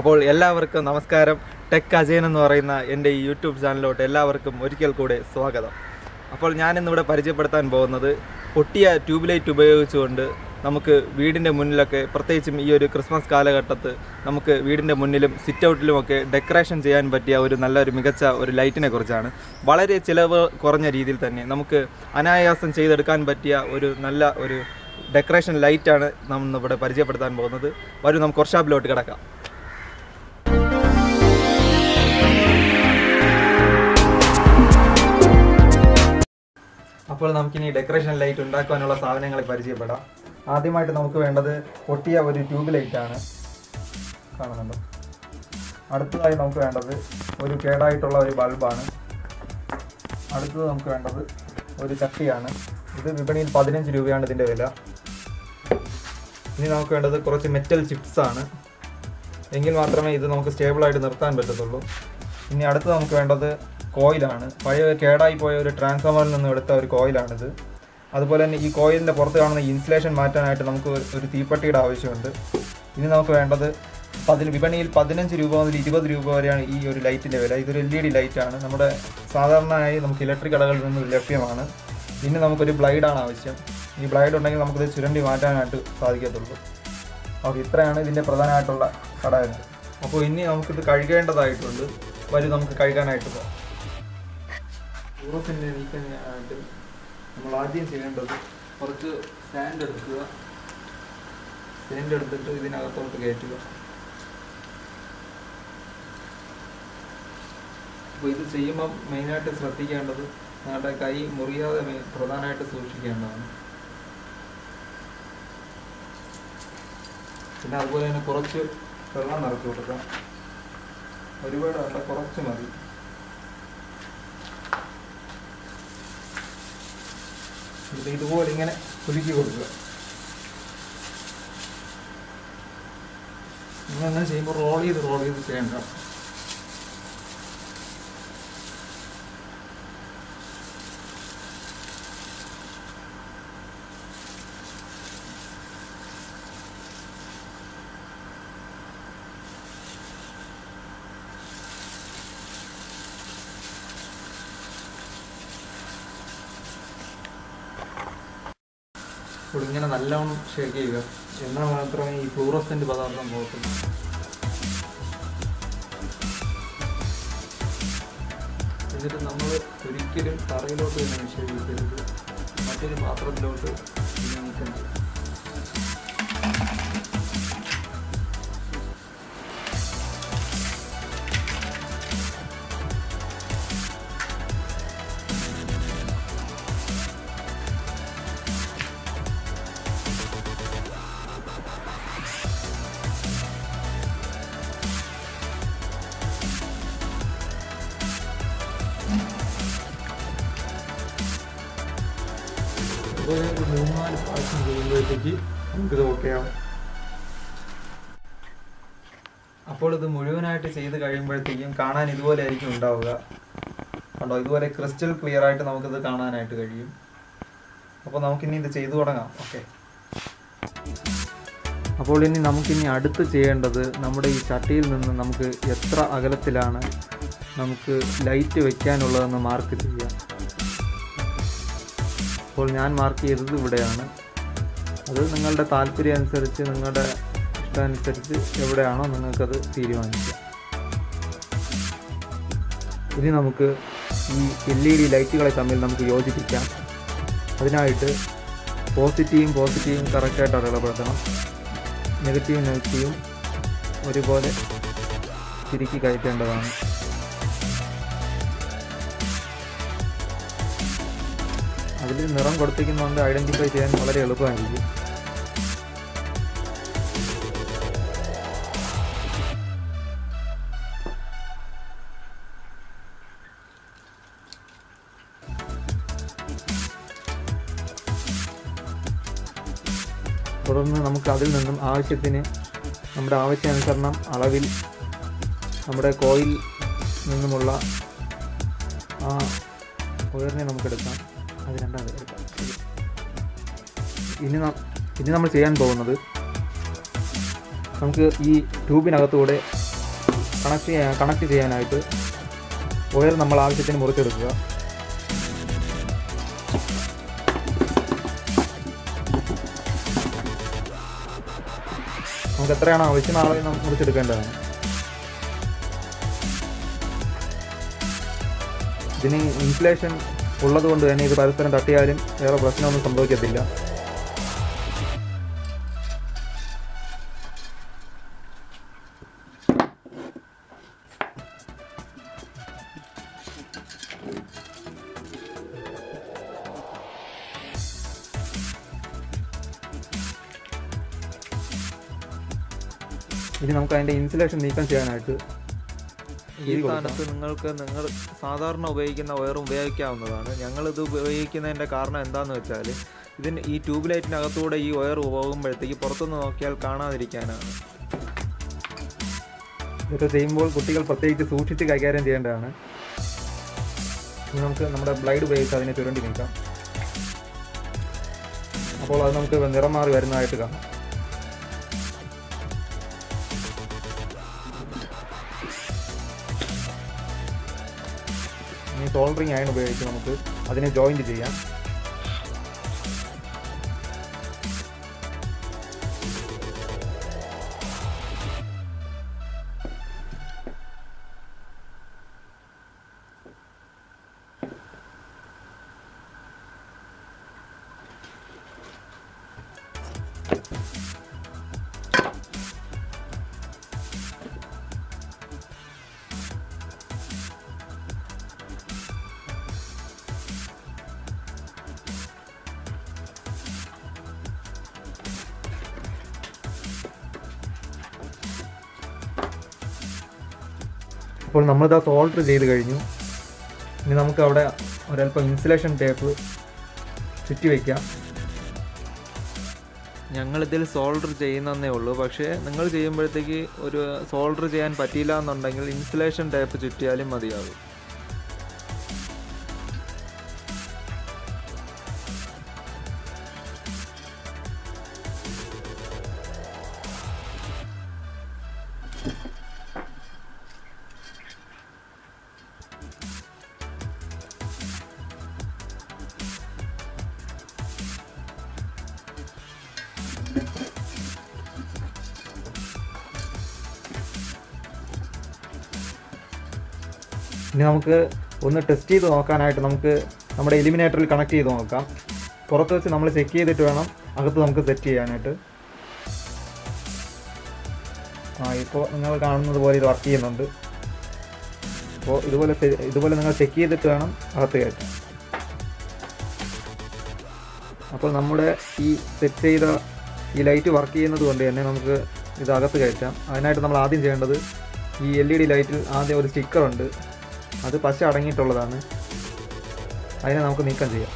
അപ്പോൾ എല്ലാവർക്കും നമസ്കാരം ടെക് അജയൻ എന്ന് പറയുന്ന എൻ്റെ ഈ യൂട്യൂബ് ചാനലിലോട്ട് എല്ലാവർക്കും ഒരിക്കൽ കൂടെ സ്വാഗതം അപ്പോൾ ഞാനിന്നിവിടെ പരിചയപ്പെടുത്താൻ പോകുന്നത് പൊട്ടിയ ട്യൂബ് ലൈറ്റ് ഉപയോഗിച്ചുകൊണ്ട് നമുക്ക് വീടിൻ്റെ മുന്നിലൊക്കെ പ്രത്യേകിച്ചും ഈ ഒരു ക്രിസ്മസ് കാലഘട്ടത്ത് നമുക്ക് വീടിൻ്റെ മുന്നിലും സിറ്റ് ഔട്ടിലുമൊക്കെ ഡെക്കറേഷൻ ചെയ്യാൻ പറ്റിയ ഒരു നല്ലൊരു മികച്ച ഒരു ലൈറ്റിനെ കുറിച്ചാണ് വളരെ ചിലവ് കുറഞ്ഞ രീതിയിൽ തന്നെ നമുക്ക് അനായാസം ചെയ്തെടുക്കാൻ പറ്റിയ ഒരു നല്ല ഒരു ഡെക്കറേഷൻ ലൈറ്റാണ് നമ്മൾ ഇവിടെ പരിചയപ്പെടുത്താൻ പോകുന്നത് വരൂ നമുക്ക് വർഷാപ്പിലോട്ട് കിടക്കാം അപ്പോൾ നമുക്കിനി ഡെക്കറേഷൻ ലൈറ്റ് ഉണ്ടാക്കാനുള്ള സാധനങ്ങളെ പരിചയപ്പെടാം ആദ്യമായിട്ട് നമുക്ക് വേണ്ടത് പൊട്ടിയ ഒരു ട്യൂബ് ലൈറ്റാണ് കാണുന്നുണ്ടോ അടുത്തതായി നമുക്ക് വേണ്ടത് ഒരു കേടായിട്ടുള്ള ഒരു ബൾബാണ് അടുത്തത് നമുക്ക് വേണ്ടത് ഒരു ചട്ടിയാണ് ഇത് വിപണിയിൽ പതിനഞ്ച് രൂപയാണ് ഇതിൻ്റെ വില ഇനി നമുക്ക് വേണ്ടത് കുറച്ച് മെറ്റൽ ചിപ്സ് ആണ് എങ്കിൽ മാത്രമേ ഇത് നമുക്ക് സ്റ്റേബിളായിട്ട് നിർത്താൻ പറ്റത്തുള്ളൂ ഇനി അടുത്ത് നമുക്ക് വേണ്ടത് കോയിലാണ് പഴയ കേടായി പോയ ഒരു ട്രാൻസ്ഫോമറിൽ നിന്ന് എടുത്ത ഒരു കോയിലാണിത് അതുപോലെ തന്നെ ഈ കോയിലിൻ്റെ പുറത്ത് കാണുന്ന ഇൻസുലേഷൻ മാറ്റാനായിട്ട് നമുക്ക് ഒരു- ഒരു തീപ്പെട്ടിയുടെ ആവശ്യമുണ്ട് ഇനി നമുക്ക് വേണ്ടത് പതിന് വിപണിയിൽ പതിനഞ്ച് രൂപ മുതൽ ഇരുപത് രൂപ വരെയാണ് ഈ ഒരു ലൈറ്റിൻ്റെ വില ഇതൊരു എൽ ഇ ഡി ലൈറ്റാണ് നമ്മുടെ സാധാരണയായി നമുക്ക് ഇലക്ട്രിക് കടകളിൽ നിന്ന് ലഭ്യമാണ് പിന്നെ നമുക്കൊരു ബ്ലൈഡാണ് ആവശ്യം ഈ ബ്ലൈഡ് ഉണ്ടെങ്കിൽ നമുക്കിത് ചുരണ്ടി മാറ്റാനായിട്ട് സാധിക്കത്തുള്ളൂ ഓക്കെ ഇത്രയാണ് ഇതിൻ്റെ പ്രധാനമായിട്ടുള്ള ഘടകങ്ങൾ അപ്പോൾ ഇനി നമുക്കിത് കഴുകേണ്ടതായിട്ടുണ്ട് വരും നമുക്ക് കഴുകാനായിട്ട് പോകാം യൂറോപ്പിൻ്റെ നീക്കാനായിട്ട് നമ്മൾ ആദ്യം ചെയ്യേണ്ടത് കുറച്ച് സാൻഡ് എടുക്കുക സാൻഡ് എടുത്തിട്ട് ഇതിനകത്തോട്ട് കയറ്റുക അപ്പോൾ ഇത് ചെയ്യുമ്പം മെയിനായിട്ട് ശ്രദ്ധിക്കേണ്ടത് നമ്മുടെ കൈ മുറിയാതെ മെ- പ്രധാനമായിട്ട് സൂക്ഷിക്കേണ്ടതാണ് പിന്നെ അതുപോലെ തന്നെ കുറച്ച് വെള്ളം നിറച്ച് കൊടുക്കാം ഒരുപാട് വേണ്ട കുറച്ച് മതി ഇത് ഇതുപോലെ ഇങ്ങനെ കുലുക്കി കൊടുക്കുക നിങ്ങൾ അങ്ങനെ ചെയ്യുമ്പോൾ റോൾ ചെയ്ത് റോൾ ചെയ്ത് ചെയ്യണ്ട ഇവിടെ ഇങ്ങനെ നല്ലവണ്ണം ഷേക്ക് ചെയ്യുക എന്നാൽ മാത്രമേ ഈ ഫ്ലൂറസെന്റ് പദാർത്ഥം പോകത്തുള്ളൂ എന്നിട്ട് നമ്മൾ ഒരിക്കലും തറയിലോട്ട് തന്നെ നിക്ഷേപിക്കരുത് മറ്റൊരു പാത്രത്തിലോട്ട് ഇതിനെ നീക്കം ചെയ്യും അതുപോലെ ഒരു മൂന്നാല് പ്രാവശ്യം ചെയ്യുമ്പോഴത്തേക്ക് നമുക്കിത് ഓക്കെ ആവും അപ്പോൾ ഇത് മുഴുവനായിട്ട് ചെയ്ത് കഴിയുമ്പോഴത്തേക്കും കാണാൻ ഇതുപോലെ ആയിരിക്കും ഉണ്ടാവുക കണ്ടോ ഇതുപോലെ ക്രിസ്റ്റൽ ക്ലിയർ ആയിട്ട് നമുക്കിത് കാണാനായിട്ട് കഴിയും അപ്പോൾ നമുക്കിനി ഇത് ചെയ്തു തുടങ്ങാം ഓക്കെ അപ്പോൾ ഇനി നമുക്കിനി അടുത്ത് ചെയ്യേണ്ടത് നമ്മുടെ ഈ ചട്ടിയിൽ നിന്ന് നമുക്ക് എത്ര അകലത്തിലാണ് നമുക്ക് ലൈറ്റ് വെക്കാനുള്ളതെന്ന് മാർക്ക് ചെയ്യാം അപ്പോൾ ഞാൻ മാർക്ക് ചെയ്തത് ഇവിടെയാണ് അത് നിങ്ങളുടെ താല്പര്യം അനുസരിച്ച് നിങ്ങളുടെ ഇഷ്ടമനുസരിച്ച് എവിടെയാണോ നിങ്ങൾക്കത് തീരുമാനിക്കാം ഇനി നമുക്ക് ഈ എൽ ഇ ഡി ലൈറ്റുകളെ തമ്മിൽ നമുക്ക് യോജിപ്പിക്കാം അതിനായിട്ട് പോസിറ്റീവും പോസിറ്റീവും കറക്റ്റായിട്ട് അടയാളപ്പെടുത്തണം നെഗറ്റീവും നെഗറ്റീവും ഒരുപോലെ തിരുക്കി കയറ്റേണ്ടതാണ് അതിൽ നിറം കൊടുത്തിരിക്കുന്നതുകൊണ്ട് ഐഡൻറ്റിഫൈ ചെയ്യാൻ വളരെ എളുപ്പമായിരിക്കും തുടർന്ന് നമുക്ക് അതിൽ നിന്നും ആവശ്യത്തിന് നമ്മുടെ ആവശ്യാനുസരണം അളവിൽ നമ്മുടെ കോയിൽ നിന്നുമുള്ള ആ ഉയർന്നെ നമുക്കെടുക്കാം അത് രണ്ടാമത് എടുക്കാം ശരി. ഇനി ന- ഇനി നമ്മൾ ചെയ്യാൻ പോകുന്നത് നമുക്ക് ഈ ട്യൂബിനകത്തൂടെ കണക്ട് ചെയ്യാൻ കണക്ട് ചെയ്യാനായിട്ട് വയർ നമ്മൾ ആവശ്യത്തിന് മുറിച്ചെടുക്കുക നമുക്ക് എത്രയാണോ ആവശ്യം ആ അളവിൽ നമുക്ക് മുറിച്ചെടുക്കേണ്ടതാണ് ഇതിന് ഇൻസുലേഷൻ ഉള്ളത് കൊണ്ട് തന്നെ ഇത് പരസ്പരം തട്ടിയാലും വേറെ പ്രശ്നമൊന്നും സംഭവിക്കത്തില്ല ഇനി നമുക്ക് അതിൻ്റെ ഇൻസുലേഷൻ നീക്കം ചെയ്യാനായിട്ട് ഈ സ്ഥാനത്ത് നിങ്ങൾക്ക് നിങ്ങൾ സാധാരണ ഉപയോഗിക്കുന്ന വയർ ഉപയോഗിക്കാവുന്നതാണ് ഞങ്ങളിത് ഉപയോഗിക്കുന്നതിൻ്റെ കാരണം എന്താണെന്ന് വെച്ചാൽ ഇതിന് ഈ ട്യൂബ് ലൈറ്റിനകത്തൂടെ ഈ വയർ പോകുമ്പോഴത്തേക്ക് പുറത്തുനിന്ന് നോക്കിയാൽ കാണാതിരിക്കാനാണ് ഇതൊക്കെ ചെയ്യുമ്പോൾ കുട്ടികൾ പ്രത്യേകിച്ച് സൂക്ഷിച്ച് കൈകാര്യം ചെയ്യേണ്ടതാണ് ഇനി നമുക്ക് നമ്മുടെ ബ്ലൈഡ് ഉപയോഗിച്ച് അതിനെ ചുരണ്ടി നീക്കാം അപ്പോൾ അത് നമുക്ക് നിറം മാറി വരുന്നതായിട്ട് കാണാം ഇനി സോൾഡറിങ് അയൺ ഉപയോഗിച്ച് നമുക്ക് അതിനെ ജോയിൻറ്റ് ചെയ്യാം അപ്പോൾ നമ്മളിതാ സോൾഡർ ചെയ്ത് കഴിഞ്ഞു ഇനി നമുക്ക് അവിടെ ഒരല്പം ഇൻസുലേഷൻ ടേപ്പ് ചുറ്റി വയ്ക്കാം ഞങ്ങളിതിൽ സോൾഡർ ചെയ്യുന്നതേ ഉള്ളൂ പക്ഷേ നിങ്ങൾ ചെയ്യുമ്പോഴത്തേക്ക് ഒരു സോൾഡർ ചെയ്യാൻ പറ്റിയില്ല എന്നുണ്ടെങ്കിൽ ഇൻസുലേഷൻ ടേപ്പ് ചുറ്റിയാലും മതിയാകും ഇനി നമുക്ക് ഒന്ന് ടെസ്റ്റ് ചെയ്ത് നോക്കാനായിട്ട് നമുക്ക് നമ്മുടെ എലിമിനേറ്ററിൽ കണക്ട് ചെയ്ത് നോക്കാം പുറത്ത് വെച്ച് നമ്മൾ ചെക്ക് ചെയ്തിട്ട് വേണം അകത്ത് നമുക്ക് സെറ്റ് ചെയ്യാനായിട്ട് ആ ഇപ്പോൾ നിങ്ങൾ കാണുന്നത് പോലെ ഇത് വർക്ക് ചെയ്യുന്നുണ്ട് അപ്പോൾ ഇതുപോലെ se- ഇതുപോലെ നിങ്ങൾ ചെക്ക് ചെയ്തിട്ട് വേണം അകത്ത് കയറ്റാൻ അപ്പോൾ നമ്മുടെ ഈ സെറ്റ് ചെയ്ത ഈ ലൈറ്റ് വർക്ക് ചെയ്യുന്നത് കൊണ്ട് തന്നെ നമുക്ക് ഇത് അകത്ത് കയറ്റാം അതിനായിട്ട് നമ്മൾ ആദ്യം ചെയ്യേണ്ടത് ഈ എൽ ഇ ഡി ലൈറ്റിൽ ആദ്യം ഒരു സ്റ്റിക്കർ ഉണ്ട് അത് പശ അടങ്ങിയിട്ടുള്ളതാണ് അതിനെ നമുക്ക് നീക്കം ചെയ്യാം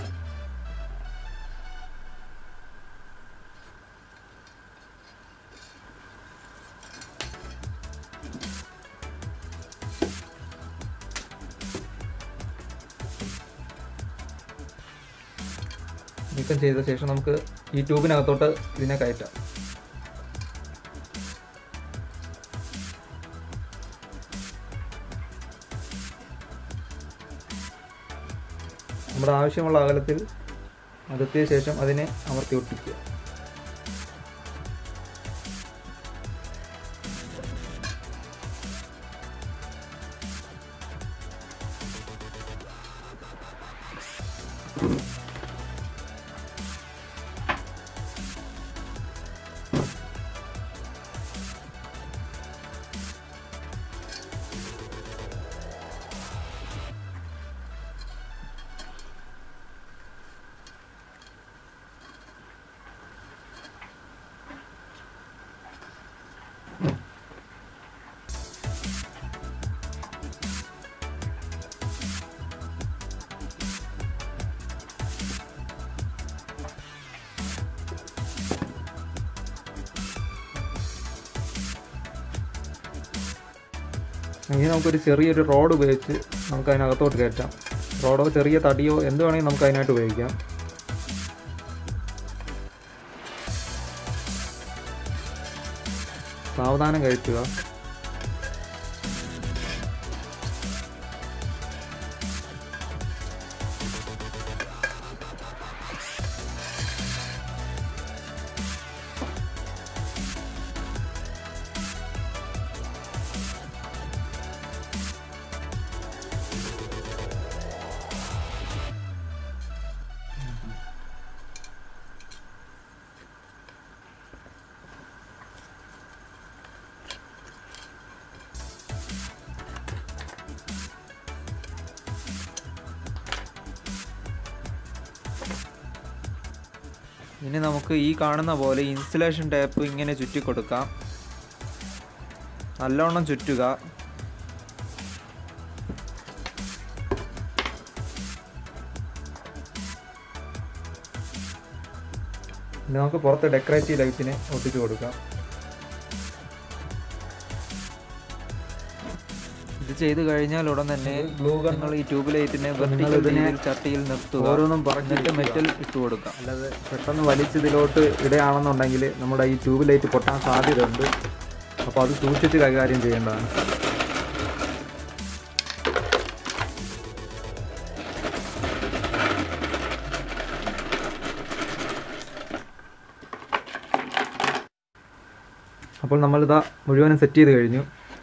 നീക്കം ചെയ്ത ശേഷം നമുക്ക് ഈ ട്യൂബിനകത്തോട്ട് ഇതിനെ കയറ്റാം നമ്മുടെ ആവശ്യമുള്ള അകലത്തിൽ അകത്തിയ ശേഷം അതിനെ അമർത്തി ഒട്ടിക്കുക ഇനി നമുക്കൊരു ചെറിയൊരു റോഡ് ഉപയോഗിച്ച് നമുക്ക് അതിനകത്തോട്ട് കയറ്റാം റോഡോ ചെറിയ തടിയോ എന്ത് വേണമെങ്കിൽ നമുക്ക് അതിനായിട്ട് ഉപയോഗിക്കാം സാവധാനം കയറ്റുക ഇനി നമുക്ക് ഈ കാണുന്ന പോലെ ഇൻസുലേഷൻ ടേപ്പ് ഇങ്ങനെ ചുറ്റി കൊടുക്കാം നല്ലോണം ചുറ്റുക ഇനി നമുക്ക് പുറത്ത് ഡെക്കറേറ്റീവ് ലൈറ്റിന് ഒട്ടിച്ചു കൊടുക്കാം ഇത് ചെയ്ത് കഴിഞ്ഞാൽ ഉടൻ തന്നെ ഗ്ലൂ ഗൺ നിങ്ങൾ ഈ ട്യൂബ് ലൈറ്റിനെ വെർട്ടിക്കൽ ഇതിനെ രീതിയിൽ ചട്ടിയിൽ നിർത്തുക ഓരോന്നും പറക്കി എന്നിട്ട് മെറ്റൽ ഇട്ട് കൊടുക്കാം അല്ലാതെ പെട്ടെന്ന് വലിച്ച് ഇതിലോട്ട് ഇടുകയാണെന്നുണ്ടെങ്കിൽ നമ്മുടെ ഈ ട്യൂബ് ലൈറ്റ് പൊട്ടാൻ സാധ്യതയുണ്ട് അപ്പോൾ അത് സൂക്ഷിച്ച് കൈകാര്യം ചെയ്യേണ്ടതാണ് അപ്പോൾ നമ്മളിതാ മുഴുവനും സെറ്റ് ചെയ്ത് കഴിഞ്ഞു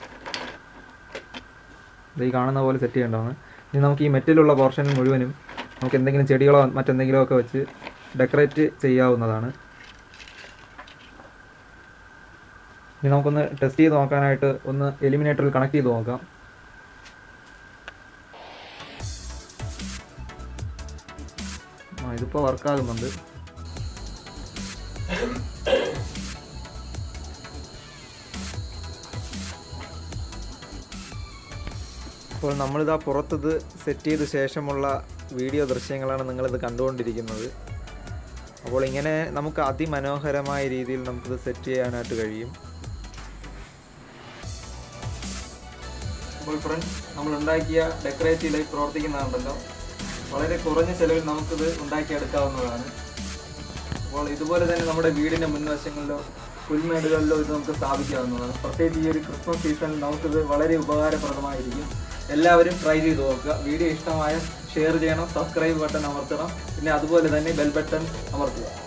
ഇത് ഈ കാണുന്ന പോലെ സെറ്റ് ചെയ്യേണ്ടതാണ് ഇനി നമുക്ക് ഈ മെറ്റലുള്ള പോർഷൻ മുഴുവനും നമുക്ക് എന്തെങ്കിലും ചെടികളോ മറ്റെന്തെങ്കിലുമോ ഒക്കെ വെച്ച് ഡെക്കറേറ്റ് ചെയ്യാവുന്നതാണ് ഇനി നമുക്കൊന്ന് ടെസ്റ്റ് ചെയ്ത് നോക്കാനായിട്ട് ഒന്ന് എലിമിനേറ്ററിൽ കണക്ട് ചെയ്ത് നോക്കാം ആ ഇതിപ്പോൾ വർക്കാകുന്നുണ്ട് അപ്പോൾ നമ്മളിതാ പുറത്തത് സെറ്റ് ചെയ്ത ശേഷമുള്ള വീഡിയോ ദൃശ്യങ്ങളാണ് നിങ്ങളിത് കണ്ടുകൊണ്ടിരിക്കുന്നത് അപ്പോൾ ഇങ്ങനെ നമുക്ക് അതിമനോഹരമായ രീതിയിൽ നമുക്കിത് സെറ്റ് ചെയ്യാനായിട്ട് കഴിയും അപ്പോൾ ഫ്രണ്ട്സ് നമ്മൾ ഉണ്ടാക്കിയ ഡെക്കറേറ്റീവ് ലൈറ്റ് പ്രവർത്തിക്കുന്നതുണ്ടല്ലോ വളരെ കുറഞ്ഞ ചെലവിൽ നമുക്കിത് ഉണ്ടാക്കിയെടുക്കാവുന്നതാണ് അപ്പോൾ ഇതുപോലെ തന്നെ നമ്മുടെ വീടിൻ്റെ മുൻവശങ്ങളിലോ പുൽമേടുകളിലോ ഇത് നമുക്ക് സ്ഥാപിക്കാവുന്നതാണ് പ്രത്യേകിച്ച് ഈ ഒരു ക്രിസ്മസ് സീസണിൽ നമുക്കിത് വളരെ ഉപകാരപ്രദമായിരിക്കും എല്ലാവരും ട്രൈ ചെയ്ത് നോക്കുക വീഡിയോ ഇഷ്ടമായ ഷെയർ ചെയ്യണം സബ്സ്ക്രൈബ് ബട്ടൺ അമർത്തണം പിന്നെ അതുപോലെ തന്നെ ബെൽ ബട്ടൺ അമർത്തുക